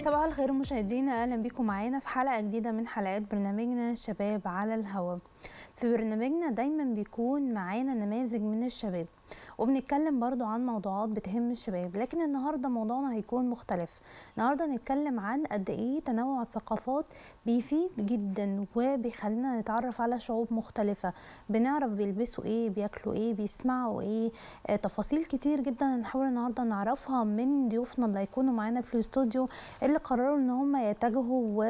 صباح الخير مشاهدينا اهلا بكم معانا في حلقه جديده من حلقات برنامجنا شباب على الهواء في برنامجنا دايما بيكون معانا نماذج من الشباب وبنتكلم برضو عن موضوعات بتهم الشباب لكن النهارده موضوعنا هيكون مختلف النهارده نتكلم عن قد ايه تنوع الثقافات بيفيد جدا وبيخلينا نتعرف على شعوب مختلفه بنعرف بيلبسوا ايه بياكلوا ايه بيسمعوا ايه آه تفاصيل كتير جدا هنحاول النهارده نعرفها من ضيوفنا اللي هيكونوا معانا في الاستوديو اللي قرروا ان هم يتجهوا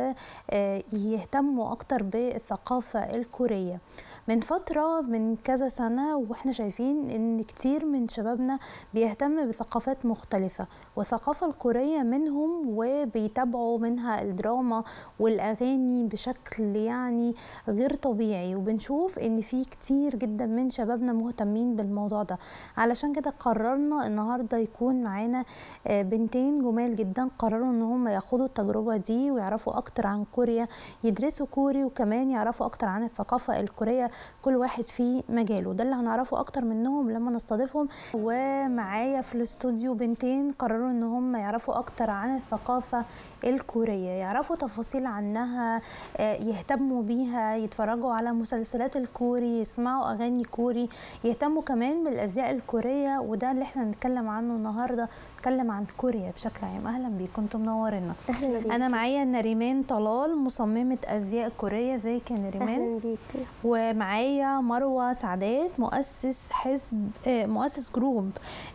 ويهتموا اكتر بالثقافه الكوريه من فترة من كذا سنة واحنا شايفين ان كتير من شبابنا بيهتم بثقافات مختلفة والثقافة الكورية منهم وبيتابعوا منها الدراما والأغاني بشكل يعني غير طبيعي وبنشوف ان في كتير جدا من شبابنا مهتمين بالموضوع ده علشان كده قررنا النهاردة يكون معانا بنتين جمال جدا قرروا ان هم ياخدوا التجربة دي ويعرفوا اكتر عن كوريا يدرسوا كوري وكمان يعرفوا اكتر عن الثقافة الكورية كل واحد في مجاله ده اللي هنعرفه اكتر منهم لما نستضيفهم ومعايا في الاستوديو بنتين قرروا ان هم يعرفوا اكتر عن الثقافه الكوريه يعرفوا تفاصيل عنها يهتموا بيها يتفرجوا على مسلسلات الكوري يسمعوا اغاني كوري يهتموا كمان بالازياء الكوريه وده اللي احنا هنتكلم عنه النهارده نتكلم عن كوريا بشكل عام اهلا بيكم انتم منورينا انا معايا نريمان طلال مصممه ازياء كوريه ازيك يا نريمان اهلا بيكي ومعايا مروه سعدات مؤسس حزب مؤسس جروب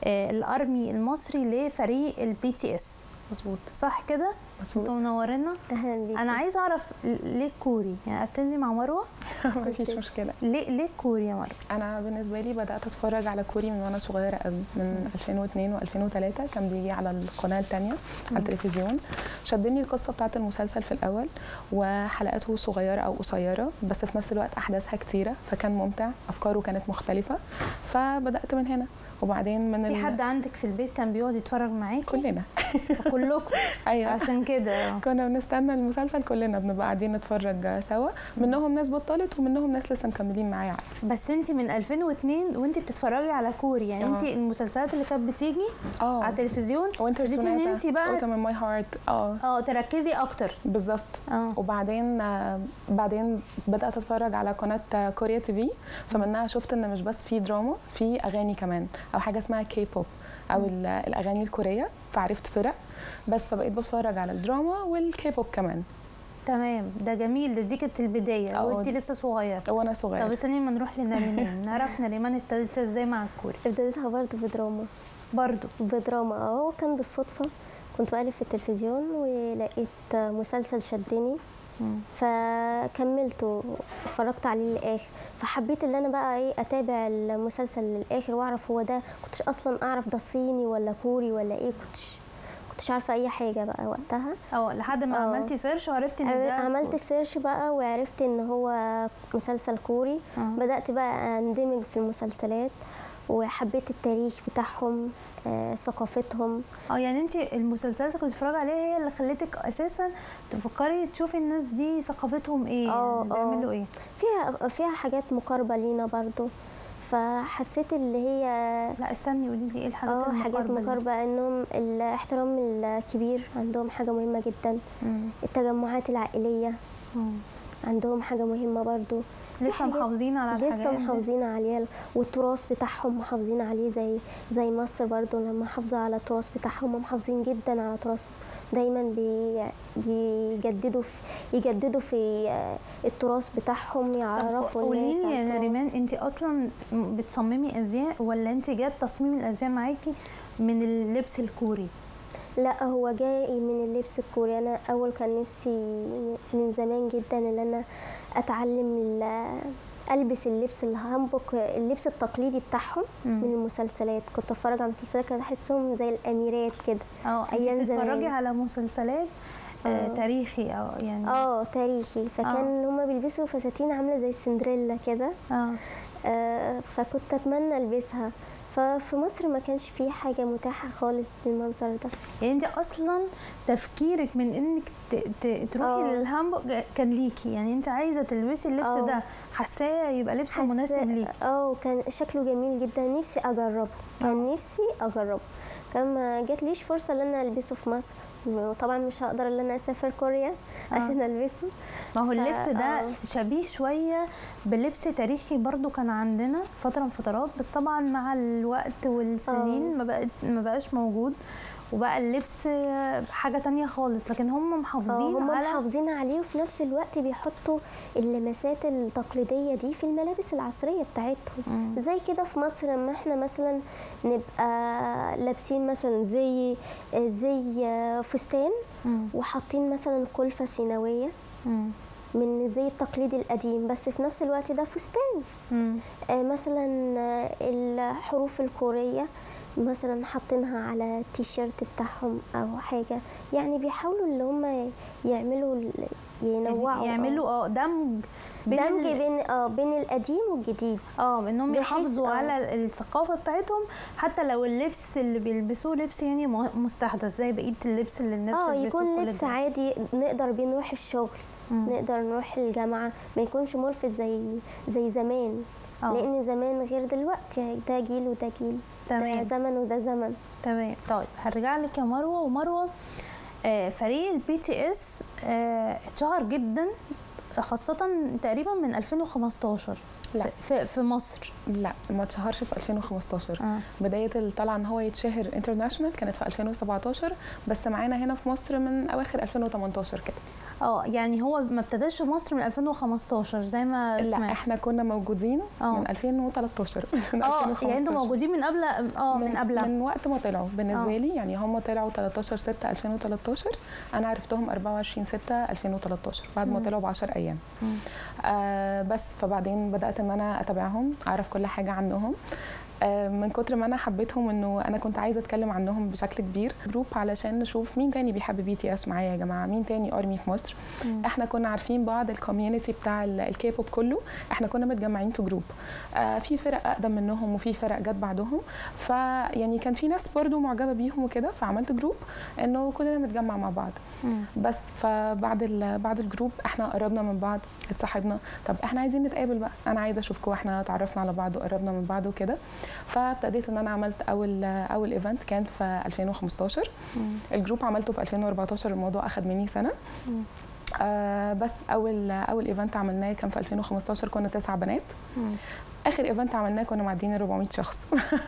الارمي المصري لفريق البي تي اس مظبوط صح كده مظبوط انتوا منورينا اهلا بيكي انا عايزه اعرف ليه كوري يعني ابتدي مع مروه مفيش مشكله ليه ليه كوري يا مروه انا بالنسبه لي بدات اتفرج على كوري من وانا صغيره قوي من 2002 و2003 كان بيجي على القناه الثانيه على التلفزيون شدني القصه بتاعت المسلسل في الاول وحلقاته صغيره او قصيره بس في نفس الوقت احداثها كتيره فكان ممتع افكاره كانت مختلفه فبدات من هنا وبعدين من في حد عندك في البيت كان بيقعد يتفرج معاكي كلنا كلكم ايوه عشان كده كنا بنستنى المسلسل كلنا بنبقى قاعدين نتفرج سوا منهم ناس بطلت ومنهم ناس لسه مكملين معايا عادي بس انت من 2002 وانت بتتفرجي على كوري يعني انت المسلسلات اللي كانت بتيجي اه على التلفزيون وانتر بديتي ان انت بقى اوتا من ماي هارت اه اه تركزي اكتر بالظبط اه وبعدين آه بعدين بدات اتفرج على قناه كوريا تي في فمنها شفت ان مش بس في دراما في اغاني كمان او حاجه اسمها كي بوب او الاغاني الكوريه فعرفت فرق بس فبقيت بتفرج على الدراما والكي بوب كمان تمام ده جميل ده دي كانت البدايه وانت لسه صغيره وانا صغيره طب استني ما نروح لنريمان نعرف نريمان ابتدت ازاي مع الكوري ابتديتها برضه بدراما برضه بدراما اه كان بالصدفه كنت بقلب في التلفزيون ولقيت مسلسل شدني فكملته اتفرجت عليه للاخر فحبيت ان انا بقى ايه اتابع المسلسل للاخر واعرف هو ده كنتش اصلا اعرف ده صيني ولا كوري ولا ايه كنتش كنتش عارفه اي حاجه بقى وقتها اه لحد ما أوه. عملتي سيرش وعرفتي ان ده عملت سيرش بقى وعرفت ان هو مسلسل كوري أوه. بدات بقى اندمج في المسلسلات وحبيت التاريخ بتاعهم آه، ثقافتهم اه يعني انت المسلسلات اللي كنت بتتفرجي عليها هي اللي خلتك اساسا تفكري تشوفي الناس دي ثقافتهم ايه اه يعني بيعملوا ايه فيها فيها حاجات مقاربه لينا برضو فحسيت اللي هي لا استني قولي لي ايه الحاجات اه حاجات المقاربة دي؟ مقاربه انهم الاحترام الكبير عندهم حاجه مهمه جدا مم. التجمعات العائليه مم. عندهم حاجه مهمه برضو في لسه حاجات- محافظين على الحاجات لسه دي؟ محافظين عليه والتراث بتاعهم محافظين عليه زي زي مصر برضو لما محافظة على التراث بتاعهم محافظين جدا على تراثهم دايما بي بيجددوا في يجددوا في آه، التراث بتاعهم يعرفوا قولي الناس لي على يا التراث. نريمان انت اصلا بتصممي ازياء ولا انت جات تصميم الازياء معاكي من اللبس الكوري لا هو جاي من اللبس الكوري انا اول كان نفسي من زمان جدا ان انا اتعلم ال- البس اللبس الهامبوك اللبس التقليدي بتاعهم مم. من المسلسلات كنت اتفرج على مسلسلات كده احسهم زي الاميرات كده اه انت أيام بتتفرجي زمان. على مسلسلات آه آه. تاريخي او يعني اه تاريخي فكان هما بيلبسوا فساتين عامله زي السندريلا كده اه آه فكنت اتمنى البسها ففي مصر ما كانش فيه حاجه متاحه خالص بالمنظر ده يعني انت اصلا تفكيرك من انك ت- ت- تروحي اه. للهامبورغ كان ليكي يعني انت عايزه تلبسي اللبس اه. ده حاساه يبقى لبس مناسب حاسة- ليكي اه كان شكله جميل جدا نفسي اجربه كان نفسي اجربه كان ما جاتليش فرصه ان انا البسه في مصر وطبعا مش هقدر ان انا اسافر كوريا عشان البسه ما هو ف- اللبس ده آه. شبيه شوية بلبس تاريخي برضو كان عندنا فترة من فترات بس طبعا مع الوقت والسنين آه. ما بقت ما بقاش موجود وبقى اللبس حاجة تانية خالص لكن هم آه، محافظين هم على محافظين عليه وفي نفس الوقت بيحطوا اللمسات التقليديه دي في الملابس العصريه بتاعتهم مم. زي كده في مصر لما احنا مثلا نبقى لابسين مثلا زي زي فستان مم. وحاطين مثلا كلفه سينويه مم. من الزي التقليدي القديم بس في نفس الوقت ده فستان مم. آه، مثلا آه، الحروف الكورية مثلا حاطينها على التيشيرت بتاعهم او حاجة يعني بيحاولوا اللي هم يعملوا ال- ينوعوا يعملوا اه دمج بين دمج ال- بين اه بين القديم والجديد اه انهم بحيث- يحافظوا آه. على الثقافه بتاعتهم حتى لو اللبس اللي بيلبسوه لبس يعني مه- مستحدث زي بقيه اللبس اللي الناس اه بتلبسه يكون كل لبس ده. عادي نقدر بيه نروح الشغل مم. نقدر نروح الجامعة ما يكونش ملفت زي زي زمان اه لان زمان غير دلوقتي يعني ده جيل وده جيل ده تمام زمن وده زمن تمام طيب هرجع لك يا مروه ومروه آه فريق البي تي اس آه اتشهر جدا خاصة تقريبا من 2015 لا. في- في, في مصر لا ما اتشهرش في 2015 آه. بدايه الطلعه ان هو يتشهر انترناشونال كانت في 2017 بس معانا هنا في مصر من اواخر 2018 كده اه يعني هو ما ابتداش في مصر من 2015 زي ما لا سمعت احنا كنا موجودين آه. من 2013 مش من اه 2015 يعني انتوا موجودين من قبل اه من قبلها من وقت ما طلعوا بالنسبه آه. لي يعني هم طلعوا 13 6 2013 انا عرفتهم 24 6 2013 بعد ما مم. طلعوا ب 10 ايام مم. آه بس فبعدين بدات ان انا اتابعهم اعرف كل حاجه عنهم آه، من كتر ما انا حبيتهم انه انا كنت عايزه اتكلم عنهم بشكل كبير جروب علشان نشوف مين تاني بيحب بي تي اس معايا يا جماعه مين تاني ارمي في مصر مم. احنا كنا عارفين بعض الكوميونتي بتاع الكي بوب كله احنا كنا متجمعين في جروب آه في فرق اقدم منهم وفي فرق جت بعدهم فيعني كان في ناس برضو معجبه بيهم وكده فعملت جروب انه كلنا نتجمع مع بعض مم. بس فبعد ال- بعد الجروب احنا قربنا من بعض اتصاحبنا طب احنا عايزين نتقابل بقى انا عايزه اشوفكم احنا اتعرفنا على بعض وقربنا من بعض وكده فابتديت ان انا عملت اول اول ايفنت كان في 2015 مم. الجروب عملته في 2014 الموضوع اخد مني سنه مم. آه بس اول اول ايفنت عملناه كان في 2015 كنا تسع بنات مم. اخر ايفنت عملناه كنا معديين 400 شخص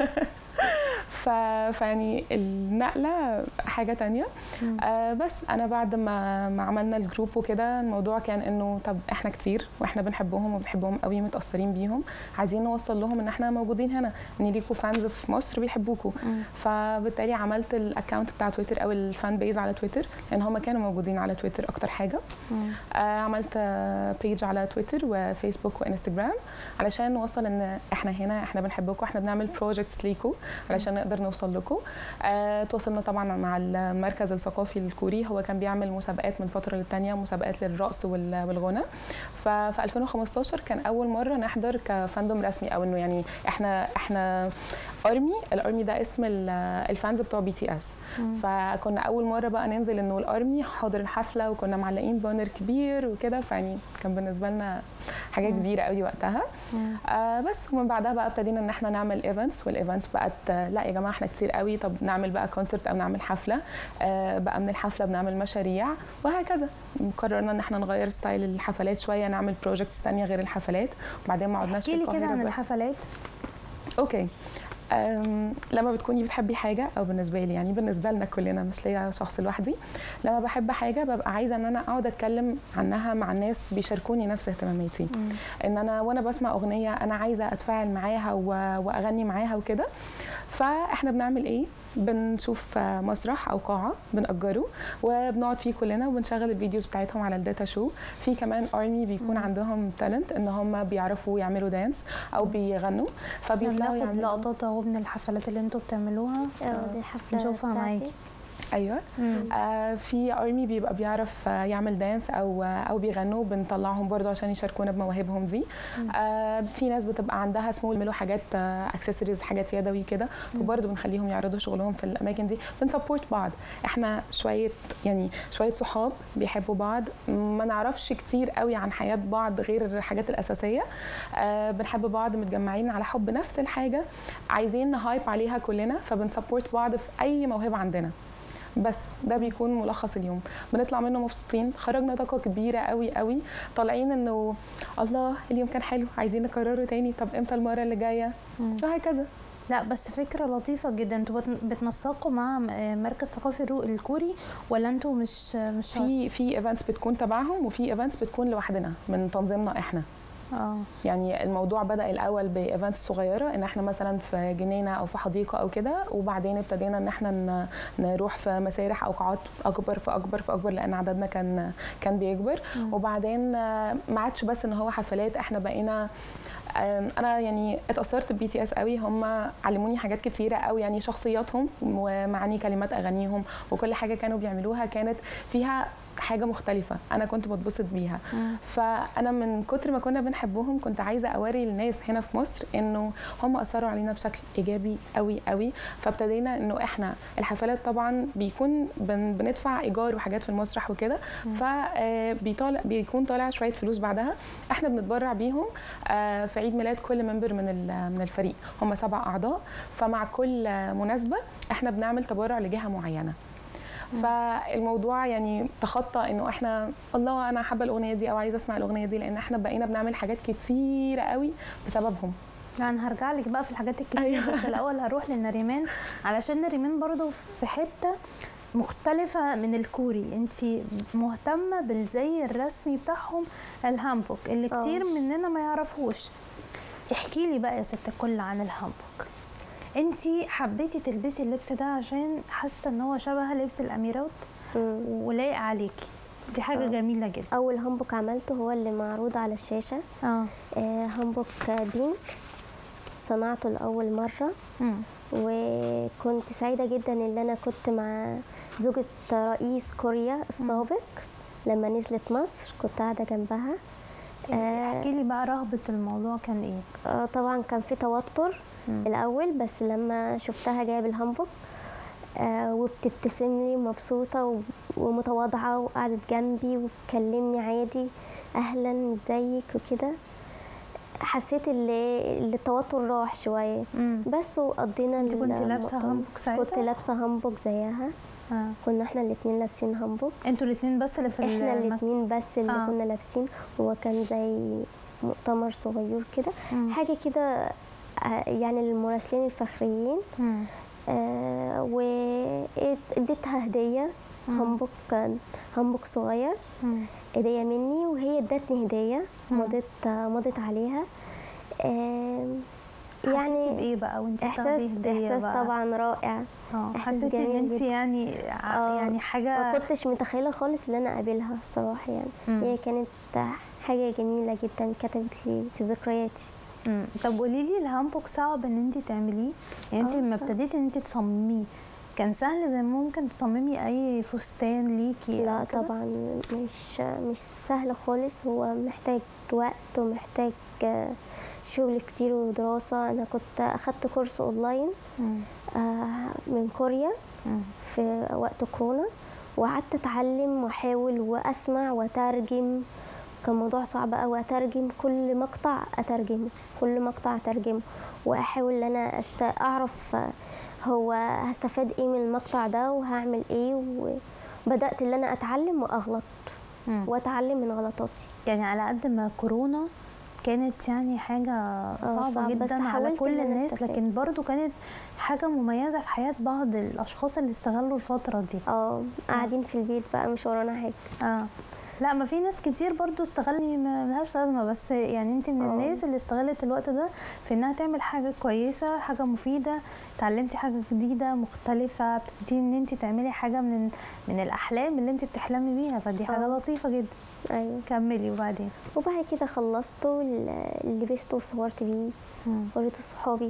ف... فيعني النقله حاجه تانية مم. آه بس انا بعد ما ما عملنا الجروب وكده الموضوع كان انه طب احنا كتير واحنا بنحبهم وبنحبهم قوي متاثرين بيهم عايزين نوصل لهم ان احنا موجودين هنا ان ليكوا فانز في مصر بيحبوكوا مم. فبالتالي عملت الاكونت بتاع تويتر او الفان بيز على تويتر لان هم كانوا موجودين على تويتر اكتر حاجه مم. آه عملت بيج على تويتر وفيسبوك وانستجرام علشان نوصل ان احنا هنا احنا بنحبكم احنا بنعمل بروجكتس ليكم علشان نقدر نوصل لكم آه تواصلنا طبعا مع المركز الثقافي الكوري هو كان بيعمل مسابقات من فتره للتانيه مسابقات للرقص وال- والغنى ففي 2015 كان اول مره نحضر كفاندوم رسمي او انه يعني احنا احنا ارمي الارمي ده اسم ال- الفانز بتوع بي تي اس مم. فكنا اول مره بقى ننزل انه الارمي حاضر الحفله وكنا معلقين بانر كبير وكده فيعني كان بالنسبه لنا حاجه مم. كبيره قوي وقتها مم. آه بس ومن بعدها بقى ابتدينا ان احنا نعمل ايفنتس والايفنتس بقت آه، لا يا جماعه احنا كتير قوي طب نعمل بقى كونسرت او نعمل حفله آه بقى من الحفله بنعمل مشاريع وهكذا قررنا ان احنا نغير ستايل الحفلات شويه نعمل بروجكتس ثانيه غير الحفلات وبعدين ما عدناش في احكي لي كده القاهره عن بس. الحفلات اوكي أم لما بتكوني بتحبي حاجه او بالنسبه لي يعني بالنسبه لنا كلنا مش ليا شخص لوحدي لما بحب حاجه ببقى عايزه ان انا اقعد اتكلم عنها مع الناس بيشاركوني نفس اهتماماتي مم. ان انا وانا بسمع اغنيه انا عايزه اتفاعل معاها و- واغني معاها وكده فاحنا بنعمل ايه بنشوف آه، مسرح او قاعه بنأجره وبنقعد فيه كلنا وبنشغل الفيديوز بتاعتهم على الداتا شو في كمان ارمي بيكون مم. عندهم تالنت ان هم بيعرفوا يعملوا دانس او بيغنوا فبيطلعوا بناخد يعملوا لقطات اهو من الحفلات اللي انتوا بتعملوها اه دي حفله نشوفها بتاعتي. معاكي ايوه آه في ارمي بيبقى بيعرف آه يعمل دانس او آه او بيغنوا بنطلعهم برضه عشان يشاركونا بمواهبهم دي آه في ناس بتبقى عندها سمول بيعملوا حاجات اكسسوارز حاجات يدوي كده فبرضه بنخليهم يعرضوا شغلهم في الاماكن دي بنسبورت بعض احنا شويه يعني شويه صحاب بيحبوا بعض ما نعرفش كتير قوي عن حياه بعض غير الحاجات الاساسيه آه بنحب بعض متجمعين على حب نفس الحاجه عايزين نهايب عليها كلنا فبنسبورت بعض في اي موهبه عندنا بس ده بيكون ملخص اليوم بنطلع منه مبسوطين خرجنا طاقه كبيره قوي قوي طالعين انه الله اليوم كان حلو عايزين نكرره تاني طب امتى المره اللي جايه وهكذا لا بس فكرة لطيفة جدا انتوا بت- بتنسقوا مع م- آه مركز ثقافي الرو- الكوري ولا انتوا مش مش شرط؟ في في ايفنتس بتكون تبعهم وفي ايفنتس بتكون لوحدنا من تنظيمنا احنا اه يعني الموضوع بدا الاول بايفنتس صغيره ان احنا مثلا في جنينه او في حديقه او كده وبعدين ابتدينا ان احنا ن- نروح في مسارح او قاعات اكبر فاكبر فاكبر لان عددنا كان كان بيكبر وبعدين آه، ما عادش بس ان هو حفلات احنا بقينا آم، انا يعني اتاثرت ببي تي اس قوي هم علموني حاجات كتيره قوي يعني شخصياتهم ومعاني كلمات اغانيهم وكل حاجه كانوا بيعملوها كانت فيها حاجه مختلفه انا كنت بتبسط بيها فانا من كتر ما كنا بنحبهم كنت عايزه اوري الناس هنا في مصر انه هم اثروا علينا بشكل ايجابي قوي قوي فابتدينا انه احنا الحفلات طبعا بيكون بن بندفع ايجار وحاجات في المسرح وكده فبيطالع بيكون طالع شويه فلوس بعدها احنا بنتبرع بيهم آه، في عيد ميلاد كل ممبر من ال- من الفريق هم سبع اعضاء فمع كل آه، مناسبه احنا بنعمل تبرع لجهه معينه فالموضوع يعني تخطى انه احنا الله انا حابه الاغنيه دي او عايزه اسمع الاغنيه دي لان احنا بقينا بنعمل حاجات كتيره قوي بسببهم لا انا هرجع لك بقى في الحاجات الكتير أيوة. بس الاول هروح لنريمان علشان نريمان برضو في حته مختلفة من الكوري انت مهتمة بالزي الرسمي بتاعهم الهامبوك اللي اه. كتير مننا ما يعرفوش احكي لي بقى يا ست الكل عن الهامبوك انت حبيتي تلبسي اللبس ده عشان حاسة ان هو شبه لبس الاميرات مم. ولايق عليكي دي حاجة اه. جميلة جدا اول هامبوك عملته هو اللي معروض على الشاشه اه آه، هامبوك بينك صنعته لاول مره مم. وكنت سعيده جدا ان انا كنت مع زوجة رئيس كوريا السابق لما نزلت مصر كنت قاعده جنبها آه، احكي لي بقى رهبة الموضوع كان ايه آه، طبعا كان في توتر مم. الاول بس لما شفتها جايه بالهامبوك آه، وبتبتسم لي مبسوطه و- ومتواضعه وقعدت جنبي وبتكلمني عادي اهلا ازيك وكده حسيت اللي اللي التوتر راح شويه مم. بس وقضينا انت كنت لابسة المؤتمر. هامبوك ساعتها؟ كنت لابسه هامبوك زيها آه. كنا احنا الاتنين لابسين هامبوك انتوا الاثنين بس اللي في احنا المك- الاتنين بس اللي آه. آه. كنا لابسين هو كان زي مؤتمر صغير كده مم. حاجه كده آه، يعني المراسلين الفخريين مم. آه واديتها هديه مم. هامبوك كان هامبوك صغير مم. هديه مني وهي ادتني هديه مم. مضيت مضيت عليها آه يعني يعني بايه بقى وانت احساس بتاخدي هدية احساس بقى؟ طبعا رائع اه إحساس حسيتي ان جميل انت جدا. يعني ع- آه. يعني ما حاجه كنتش متخيله خالص ان انا اقابلها الصراحه يعني مم. هي كانت حاجه جميله جدا كتبت لي في ذكرياتي مم. طب قولي لي الهامبوك صعب ان انت تعمليه يعني انت آه، لما صعب. ابتديتي ان انت تصمميه كان سهل زي ما ممكن تصممي اي فستان ليكي لا أو كده؟ طبعا مش مش سهل خالص هو محتاج وقت ومحتاج آه، شغل كتير ودراسة أنا كنت أخدت كورس أونلاين مم. آه، من كوريا مم. في وقت كورونا وقعدت أتعلم وأحاول وأسمع وأترجم كان موضوع صعب أوي أترجم كل مقطع أترجمه كل مقطع أترجمه وأحاول إن أنا أست... أعرف آه، هو هستفاد إيه من المقطع ده وهعمل إيه وبدأت إن أنا أتعلم وأغلط مم. وأتعلم من غلطاتي يعني على قد ما كورونا كانت يعني حاجة صعبة صعب، بس جدا على حاولت كل إن أنا الناس أستفاد. لكن برضو كانت حاجة مميزة في حياة بعض الأشخاص اللي استغلوا الفترة دي اه قاعدين في البيت بقى مش ورانا حاجة اه لا ما في ناس كتير برضو استغلني ما لهاش لازمه بس يعني انت من اه. الناس اللي استغلت الوقت ده في انها تعمل حاجه كويسه حاجه مفيده اتعلمتي حاجه جديده مختلفه بتبتدي ان انت تعملي حاجه من من الاحلام اللي انت بتحلمي بيها فدي حاجه اه. لطيفه جدا أيوة كملي وبعدين وبعد كده خلصته ل- لبسته وصورت بيه مم. وريته صحابي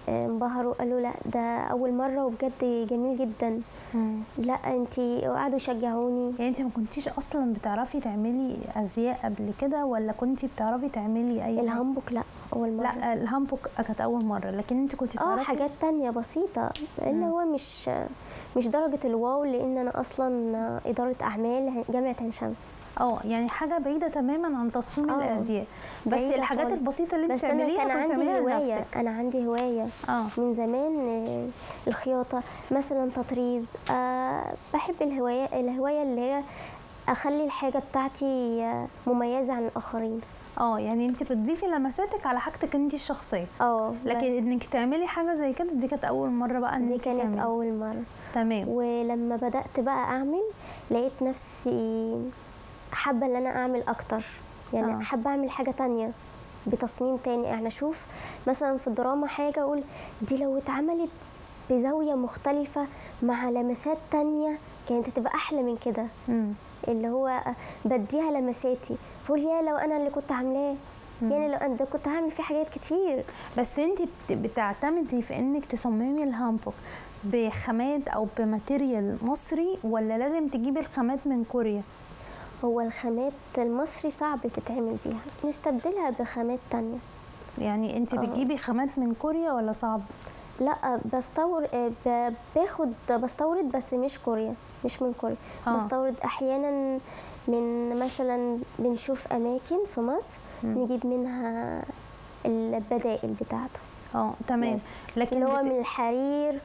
آه، انبهروا قالوا لا ده اول مره وبجد جميل جدا مم. لا انتي وقعدوا يشجعوني يعني انت ما كنتيش اصلا بتعرفي تعملي ازياء قبل كده ولا كنتي بتعرفي تعملي اي الهامبوك لا اول مره لا الهامبوك كانت اول مره لكن انت كنتي اه بتعرفي حاجات تانية بسيطة لأن مم. هو مش مش درجة الواو لأن أنا أصلا إدارة أعمال جامعة عين شمس اه يعني حاجه بعيده تماما عن تصميم آه. الازياء بس بعيدة الحاجات خالص. البسيطه اللي انت بس أنا بتعمليها كان كنت عندي بتعمليها هواية لنفسك أنا عندي هواية اه من زمان آه، الخياطة مثلا تطريز آه، بحب الهواية الهواية اللي هي أخلي الحاجة بتاعتي آه، مميزة عن الآخرين اه يعني انت بتضيفي لمساتك على حاجتك انت الشخصيه اه لكن انك تعملي حاجه زي كده دي كانت اول مره بقى ان دي انت كانت تعملي. أول مرة تمام ولما بدأت بقى أعمل لقيت نفسي حابة إن أنا أعمل أكتر يعني آه. آه. حابة أعمل حاجة تانية بتصميم تاني يعني أشوف مثلا في الدراما حاجة أقول دي لو اتعملت بزاوية مختلفة مع لمسات تانية كانت هتبقى أحلى من كده مم. اللي هو بديها لمساتي بقول يا لو أنا اللي كنت عاملاه يعني لو أنا ده كنت هعمل فيه حاجات كتير بس انت بت- بتعتمدي في انك تصممي الهامبوك بخامات او بماتيريال مصري ولا لازم تجيبي الخامات من كوريا هو الخامات المصري صعب تتعمل بيها نستبدلها بخامات تانية يعني انت آه. بتجيبي خامات من كوريا ولا صعب لا بستور ب- باخد بستورد بس مش كوريا مش من كوريا آه. آه. بستورد احيانا من مثلا بنشوف اماكن في مصر مم. نجيب منها البدائل بتاعته اه تمام بس. لكن اللي هو بت- من الحرير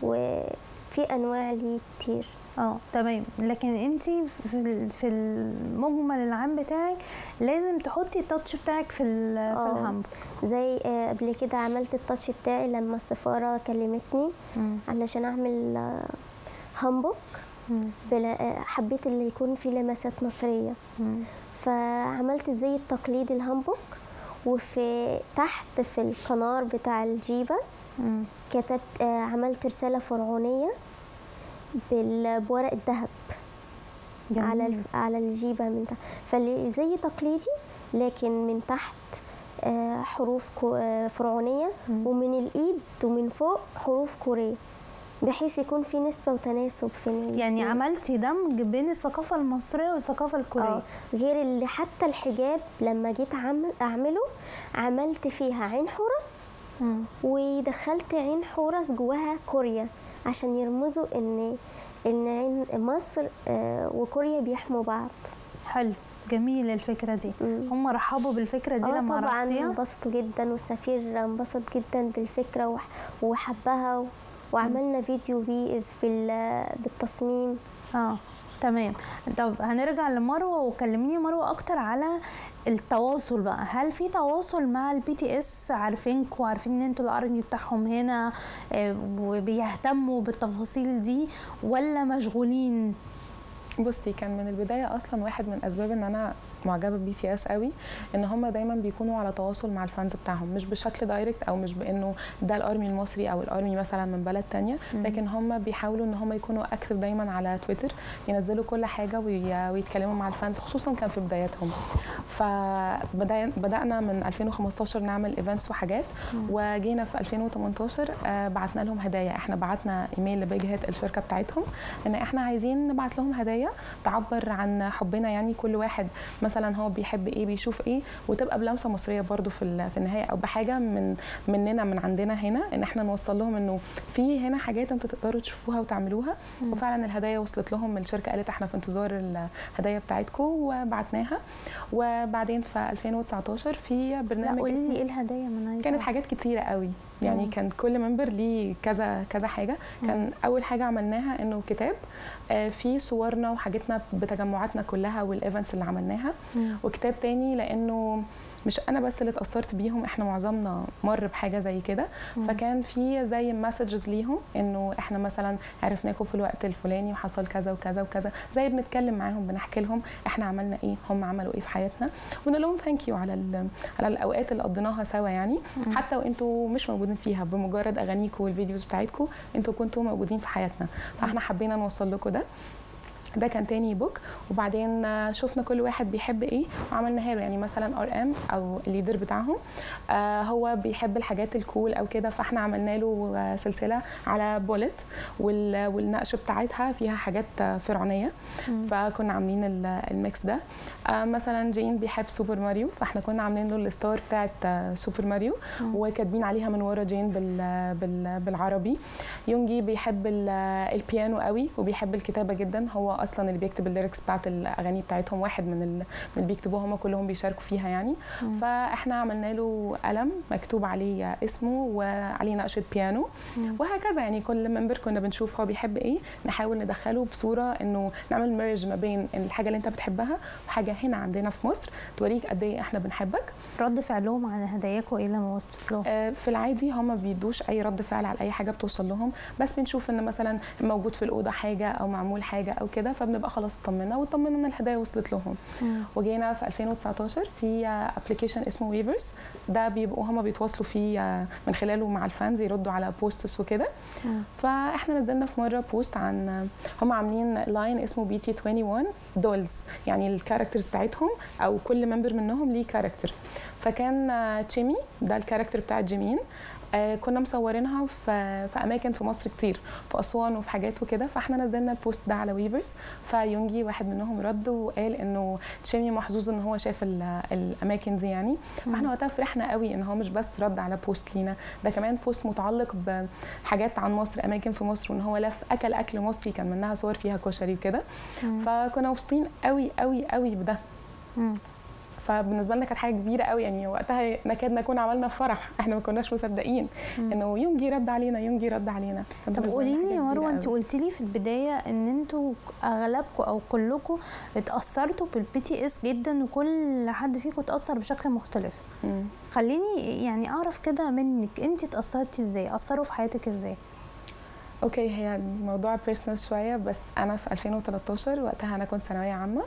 وفي انواع ليه كتير اه تمام لكن انت في ال- في المجمل العام بتاعك لازم تحطي التاتش بتاعك في ال- في آه. الهامبوك زي آه، قبل كده عملت التاتش بتاعي لما السفاره كلمتني مم. علشان اعمل آه، هامبوك مم. بلا- آه، حبيت اللي يكون فيه لمسات مصريه مم. فعملت زي التقليد الهامبوك وفي تحت في القنار بتاع الجيبة مم. كتبت آه، عملت رسالة فرعونية بال- بورق الذهب على جميل. الف- على الجيبة من تحت فاللي زي تقليدي لكن من تحت آه، حروف كو- آه، فرعونية مم. ومن الإيد ومن فوق حروف كورية بحيث يكون في نسبة وتناسب في ال- يعني عملتي دمج بين الثقافة المصرية والثقافة الكورية اه غير اللي حتى الحجاب لما جيت عمل اعمله عملت فيها عين حورس مم. ودخلت عين حورس جواها كوريا عشان يرمزوا ان ان عين مصر آه، وكوريا بيحموا بعض حلو جميل الفكرة دي مم. هم رحبوا بالفكرة دي اه لما طبعا عرفتيها انبسطوا جدا والسفير انبسط جدا بالفكره وح- وحبها و- وعملنا فيديو بيه بال- بالتصميم اه تمام طب هنرجع لمروه وكلميني مروه اكتر على التواصل بقى هل في تواصل مع البي تي اس عارفينكم عارفين ان انتوا الارمي بتاعهم هنا آه، وبيهتموا بالتفاصيل دي ولا مشغولين بصي كان من البدايه اصلا واحد من اسباب ان انا معجبه بي تي اس قوي ان هم دايما بيكونوا على تواصل مع الفانز بتاعهم مش بشكل دايركت او مش بانه ده الارمي المصري او الارمي مثلا من بلد تانية مم. لكن هم بيحاولوا ان هم يكونوا اكتف دايما على تويتر ينزلوا كل حاجه وي- ويتكلموا مع الفانز خصوصا كان في بداياتهم فبدانا من 2015 نعمل ايفنتس وحاجات وجينا في 2018 آه، بعتنا لهم هدايا احنا بعتنا ايميل لبجهه الشركه بتاعتهم ان احنا عايزين نبعت لهم هدايا تعبر عن حبنا يعني كل واحد مثلا هو بيحب ايه بيشوف ايه وتبقى بلمسه مصريه برضو في ال- في النهايه او بحاجه من مننا من عندنا هنا ان احنا نوصل لهم انه في هنا حاجات انتوا تقدروا تشوفوها وتعملوها وفعلا الهدايا وصلت لهم الشركه قالت احنا في انتظار الهدايا بتاعتكم وبعتناها وبعدين في 2019 في لا برنامج قولي اسمه لي ايه الهدايا من عايزة كانت أعرف. حاجات كتيرة قوي يعني مم. كان كل ممبر ليه كذا كذا حاجة كان أول حاجة عملناها إنه كتاب آه، فيه صورنا وحاجتنا بتجمعاتنا كلها والإيفنتس اللي عملناها مم. وكتاب تاني لأنه مش انا بس اللي اتاثرت بيهم احنا معظمنا مر بحاجه زي كده مم. فكان في زي مسجز ليهم انه احنا مثلا عرفناكم في الوقت الفلاني وحصل كذا وكذا وكذا زي بنتكلم معاهم بنحكي لهم احنا عملنا ايه هم عملوا ايه في حياتنا ونقول لهم ثانك يو على ال- على الاوقات اللي قضيناها سوا يعني مم. حتى وانتوا مش موجودين فيها بمجرد اغانيكم والفيديوز بتاعتكم انتوا كنتوا موجودين في حياتنا فاحنا حبينا نوصل لكم ده ده كان تاني بوك وبعدين آه، شفنا كل واحد بيحب ايه وعملناها له يعني مثلا ار ام او الليدر بتاعهم آه هو بيحب الحاجات الكول او كده فاحنا عملنا له آه، سلسله على بولت وال- والنقش بتاعتها فيها حاجات آه، فرعونيه فكنا عاملين ال- الميكس ده آه مثلا جين بيحب سوبر ماريو فاحنا كنا عاملين له الستار بتاعت آه، سوبر ماريو وكاتبين عليها من ورا جين بال بال بالعربي يونجي بيحب ال- البيانو قوي وبيحب الكتابه جدا هو اصلا اللي بيكتب الليركس بتاعت الاغاني بتاعتهم واحد من ال- من اللي بيكتبوها هم كلهم بيشاركوا فيها يعني فاحنا عملنا له قلم مكتوب عليه اسمه وعليه نقشه بيانو وهكذا يعني كل ممبر كنا بنشوف هو بيحب ايه نحاول ندخله بصوره انه نعمل ميرج ما بين الحاجه اللي انت بتحبها وحاجه هنا عندنا في مصر توريك قد ايه احنا بنحبك رد فعلهم على هداياكم ايه لما وصلت لهم آه، في العادي هم ما بيدوش اي رد فعل على اي حاجه بتوصل لهم بس بنشوف ان مثلا موجود في الاوضه حاجه او معمول حاجه او كده فبنبقى خلاص اطمنا واطمنا ان الهدايا وصلت لهم وجينا في 2019 في ابلكيشن اسمه ويفرز ده بيبقوا هم بيتواصلوا فيه آه، من خلاله مع الفانز يردوا على بوستس وكده فاحنا نزلنا في مره بوست عن هم عاملين لاين اسمه بي تي 21 دولز يعني الكاركترز بتاعتهم او كل ممبر منهم ليه كاركتر فكان آه، تشيمي ده الكاركتر بتاع جيمين آه كنا مصورينها في في اماكن في مصر كتير في اسوان وفي حاجات وكده فاحنا نزلنا البوست ده على ويفرز فيونجي واحد منهم رد وقال انه تشيمي محظوظ ان هو شاف ال- الاماكن دي يعني فاحنا وقتها فرحنا قوي ان هو مش بس رد على بوست لينا ده كمان بوست متعلق بحاجات عن مصر اماكن في مصر وان هو لف اكل اكل مصري كان منها صور فيها كشري وكده فكنا مبسوطين قوي قوي قوي بده مم. فبالنسبه لنا كانت حاجه كبيره قوي يعني وقتها نكاد نكون عملنا فرح احنا ما كناش مصدقين انه يونجي رد علينا يونجي رد علينا كان طب بالنسبة لنا قولي حاجة لي يا كبيرة مروه انت قوي. قلتي لي في البدايه ان انتوا اغلبكم او كلكم اتاثرتوا بالبي تي اس جدا وكل حد فيكم اتاثر بشكل مختلف مم. خليني يعني اعرف كده منك انت اتاثرتي ازاي اثروا في حياتك ازاي اوكي هي الموضوع بيرسونال شويه بس انا في 2013 وقتها انا كنت ثانويه عامه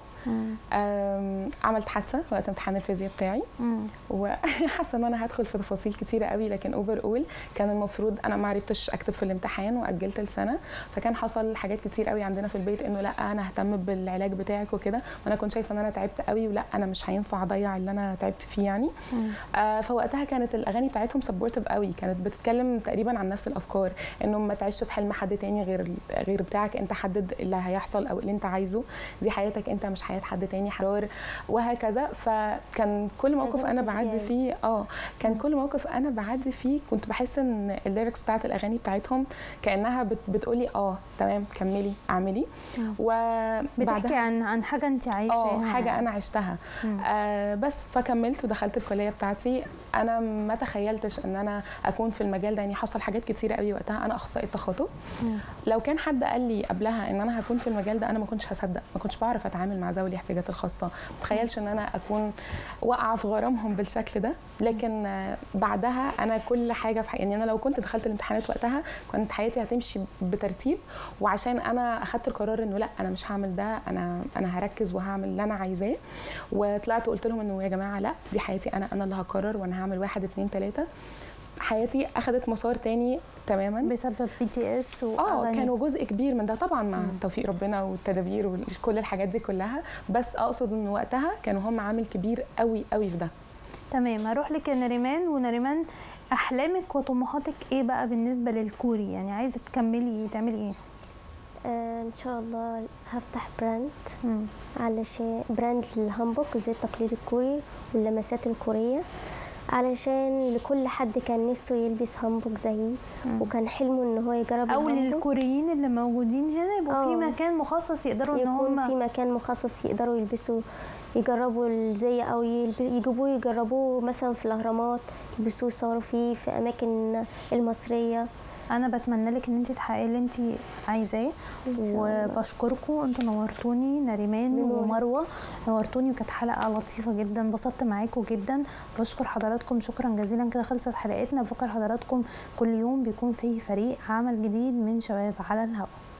أم، عملت حادثه وقت امتحان الفيزياء بتاعي مم. وحاسه ان انا هدخل في تفاصيل كتيره قوي لكن اوفر اول كان المفروض انا ما عرفتش اكتب في الامتحان واجلت السنه فكان حصل حاجات كتير قوي عندنا في البيت انه لا انا اهتم بالعلاج بتاعك وكده وانا كنت شايفه ان انا تعبت قوي ولا انا مش هينفع اضيع اللي انا تعبت فيه يعني مم. آه فوقتها كانت الاغاني بتاعتهم سبورتيف قوي كانت بتتكلم تقريبا عن نفس الافكار انه ما تعيش في حلم حد تاني غير غير بتاعك انت حدد اللي هيحصل او اللي انت عايزه دي حياتك انت مش حياه حد تاني حرار وهكذا فكان كل موقف انا أغاني بعدي تشجيعية. فيه اه كان كل موقف انا بعدي فيه كنت بحس ان الليركس بتاعت الاغاني بتاعتهم كانها بت بتقولي اه تمام كملي اعملي بتحكي وبعدها عن عن حاجه انت عايشاها اه حاجه يعني. انا عشتها مم. آه بس فكملت ودخلت الكليه بتاعتي انا ما تخيلتش ان انا اكون في المجال ده يعني حصل حاجات كتيره قوي وقتها انا اخصائيه تخاطب مم. لو كان حد قال لي قبلها ان انا هكون في المجال ده انا ما كنتش هصدق ما كنتش بعرف اتعامل مع ذوي الاحتياجات الخاصه ما تخيلش ان انا اكون واقعه في غرامهم بالشكل ده لكن آه، بعدها انا كل حاجه في حي... يعني انا لو كنت دخلت الامتحانات وقتها كانت حياتي هتمشي بترتيب وعشان انا اخدت القرار انه لا انا مش هعمل ده انا انا هركز وهعمل اللي انا عايزاه وطلعت وقلت لهم انه يا جماعه لا دي حياتي انا انا اللي هقرر وانا هعمل واحد اتنين تلاته حياتي اخذت مسار تاني تماما بسبب بي تي اس اه واغاني كانوا جزء كبير من ده طبعا مع توفيق ربنا والتدابير وكل الحاجات دي كلها بس اقصد ان وقتها كانوا هم عامل كبير قوي قوي في ده تمام هروح لك يا نريمان ونريمان احلامك وطموحاتك ايه بقى بالنسبه للكوري يعني عايزه تكملي تعملي ايه آه ان شاء الله هفتح براند مم. علشان براند للهامبوك زي التقليد الكوري واللمسات الكورية علشان لكل حد كان نفسه يلبس هامبوك زيي مم. وكان حلمه ان هو يجرب او الهامبوك. للكوريين اللي موجودين هنا يبقوا في آه. مكان مخصص يقدروا ان يكون هم في مكان مخصص يقدروا يلبسوا يجربوا الزي او يلب- يجيبوه يجربوه مثلا في الاهرامات يلبسوه يصوروا فيه في اماكن المصريه انا بتمنى لك ان انت تحققي اللي انت عايزاه إن شاء الله. وبشكركم انتوا نورتوني نريمان بنورك. ومروه نورتوني وكانت حلقه لطيفه جدا انبسطت معاكم جدا بشكر حضراتكم شكرا جزيلا كده خلصت حلقتنا بفكر حضراتكم كل يوم بيكون فيه فريق عمل جديد من شباب على الهواء